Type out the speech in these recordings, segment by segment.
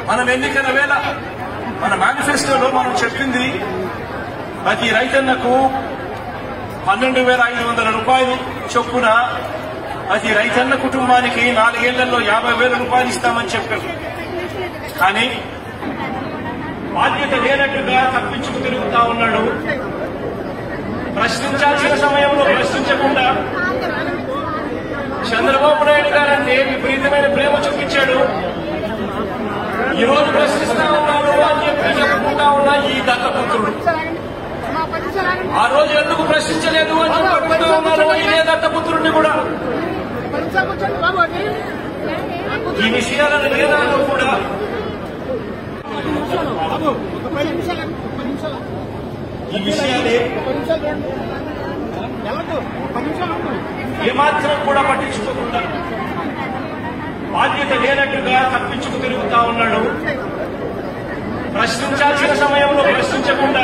మనం ఎన్నికల వేళ మన మేనిఫెస్టోలో మనం చెప్పింది ప్రతి రైతన్నకు పన్నెండు వేల ఐదు వందల రూపాయలు చొప్పున ప్రతి రైతన్న కుటుంబానికి నాలుగేళ్లలో యాభై వేల రూపాయలు ఇస్తామని చెప్పాం కానీ బాధ్యత లేనట్టుగా తప్పించుకు తిరుగుతా ఉన్నాడు ప్రశ్నించాల్సిన సమయంలో ప్రశ్నించకుండా చంద్రబాబు నాయుడు గారంటే విపరీతమైన ప్రేమ చూపించాడు ఈ రోజు ప్రశ్నిస్తా ఉన్నాడు అని చెప్పి చెప్పుకుంటా ఉన్న ఈ దత్తపుత్రుడు ఆ రోజు ఎందుకు ప్రశ్నించలేదు అని చెప్పుకుంటా ఉన్నారు ఇదే దత్తపుత్రుడిని కూడా ఈ విషయాలను వేదాల్లో కూడా ఈ విషయాలే ఏమాత్రం కూడా పట్టించుకోకుండా బాధ్యత లేనట్టుగా తప్పించుకు తిరుగుతా ఉన్నాడు ప్రశ్నించాల్సిన సమయంలో ప్రశ్నించకుండా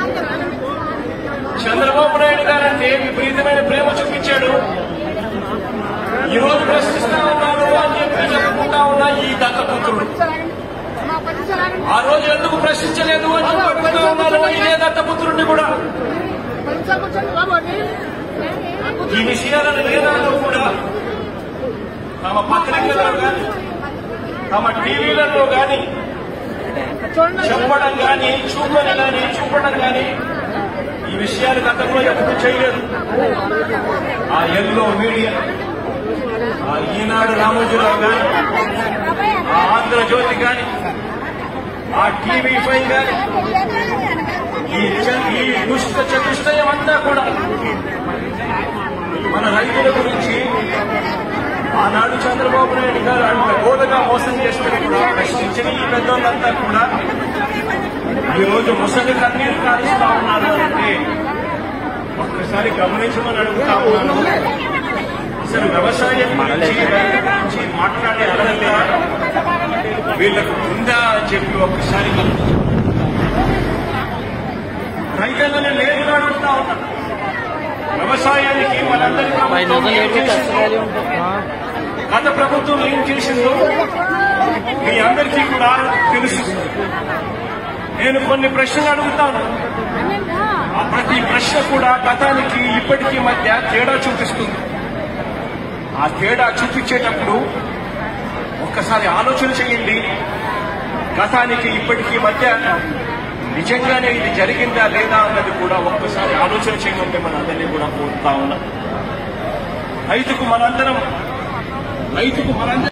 చంద్రబాబు నాయుడు గారంటే విపరీతమైన ప్రేమ చూపించాడు ఈ రోజు ప్రశ్నిస్తా ఉన్నాడు అని చెప్పి చెప్పుకుంటా ఉన్న ఈ దత్తపుత్రుడు ఆ రోజు ఎందుకు ప్రశ్నించలేదు అని చెప్పుకుంటా ఉన్నారు ఇదే దత్తపుత్రుడిని కూడా ఈ విషయాలను వేదాల్లో కూడా తమ పత్రికలలో కానీ తమ టీవీలలో కానీ చెప్పడం కానీ చూపడం కానీ చూపడం కానీ ఈ విషయాలు గతంలో ఎప్పుడు చేయలేదు ఆ ఎల్లో మీడియా ఆ ఈనాడు రామోజీరావు కానీ ఆ ఆంధ్రజ్యోతి కానీ ఆ టీవీ ఫైవ్ కానీ ఈ చ- ఈ దుష్ట చతుష్టయం అంతా కూడా మన రైతుల గురించి ఆనాడు చంద్రబాబు నాయుడు గారు అంత గోదగా మోసం చేసిన కూడా ప్రశ్నించిన ఈ పెద్దోళ్ళంతా కూడా ఈ రోజు ముసలి కన్నీరు కారుస్తా ఉన్నారు అంటే ఒక్కసారి గమనించమని అడుగుతా ఉన్నాను అసలు వ్యవసాయం గురించి రైతుల గురించి మాట్లాడే అర్హత వీళ్ళకు ఉందా అని చెప్పి ఒక్కసారి గమనించండి. రైతులను లేదు అడుగుతా ఉన్నా వ్యవసాయానికి మనందరి ప్రభుత్వం ఏం చేసిందో, గత ప్రభుత్వం ఏం చేసిందో మీ అందరికీ కూడా తెలుసు నేను కొన్ని ప్రశ్నలు అడుగుతాను ఆ ప్రతి ప్రశ్న కూడా గతానికి ఇప్పటికీ మధ్య తేడా చూపిస్తుంది ఆ తేడా చూపించేటప్పుడు ఒక్కసారి ఆలోచన చేయండి గతానికి ఇప్పటికీ మధ్య నిజంగానే ఇది జరిగిందా లేదా అన్నది కూడా ఒక్కసారి ఆలోచన చేయమంటే మన అందరినీ కూడా కోరుతా ఉన్నా రైతుకు మనందరం రైతుకు మనందరం